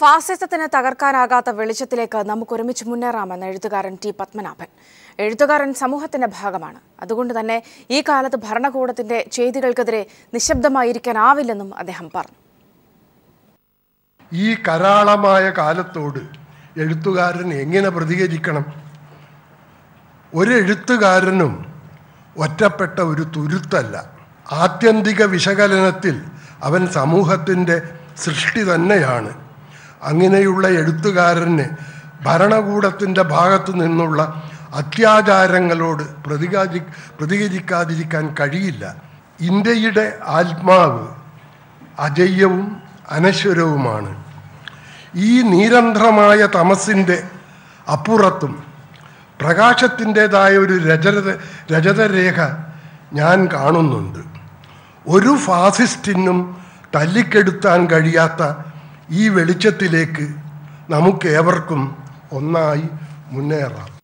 ഫാസിസത്തിന് തകർക്കാനാകാത്ത വെളിച്ചത്തിലേക്ക് നമുക്ക് ഒരുമിച്ച് മുന്നേറാമെന്ന് എഴുത്തുകാരൻ ടി പത്മനാഭൻ എഴുത്തുകാരൻ സമൂഹത്തിന്റെ ഭാഗമാണ് അതുകൊണ്ട് തന്നെ ഈ കാലത്ത് ഭരണകൂടത്തിന്റെ ചെയ്തികൾക്കെതിരെ നിശബ്ദമായിരിക്കാനാവില്ലെന്നും അദ്ദേഹം പറഞ്ഞു ഈ കരാളമായ കാലത്തോട് എഴുത്തുകാരൻ എങ്ങനെ പ്രതികരിക്കണം ഒരു എഴുത്തുകാരനും ഒറ്റപ്പെട്ട ഒരു തുരുത്തല്ല ആത്യന്തിക വിശകലനത്തിൽ അവൻ സമൂഹത്തിൻ്റെ സൃഷ്ടി തന്നെയാണ് അങ്ങനെയുള്ള എഴുത്തുകാരന് ഭരണകൂടത്തിൻ്റെ ഭാഗത്തു നിന്നുള്ള അത്യാചാരങ്ങളോട് പ്രതികാരി പ്രതികരിക്കാതിരിക്കാൻ കഴിയില്ല ഇന്ത്യയുടെ ആത്മാവ് അജയ്യവും അനശ്വരവുമാണ് ഈ നിരന്തരമായ തമസിൻ്റെ അപ്പുറത്തും പ്രകാശത്തിൻ്റെതായ ഒരു രജത രജതരേഖ ഞാൻ കാണുന്നുണ്ട് ഒരു ഫാസിസ്റ്റിനും തല്ലിക്കെടുത്താൻ കഴിയാത്ത ഈ വെളിച്ചത്തിലേക്ക് നമുക്കേവർക്കും ഒന്നായി മുന്നേറാം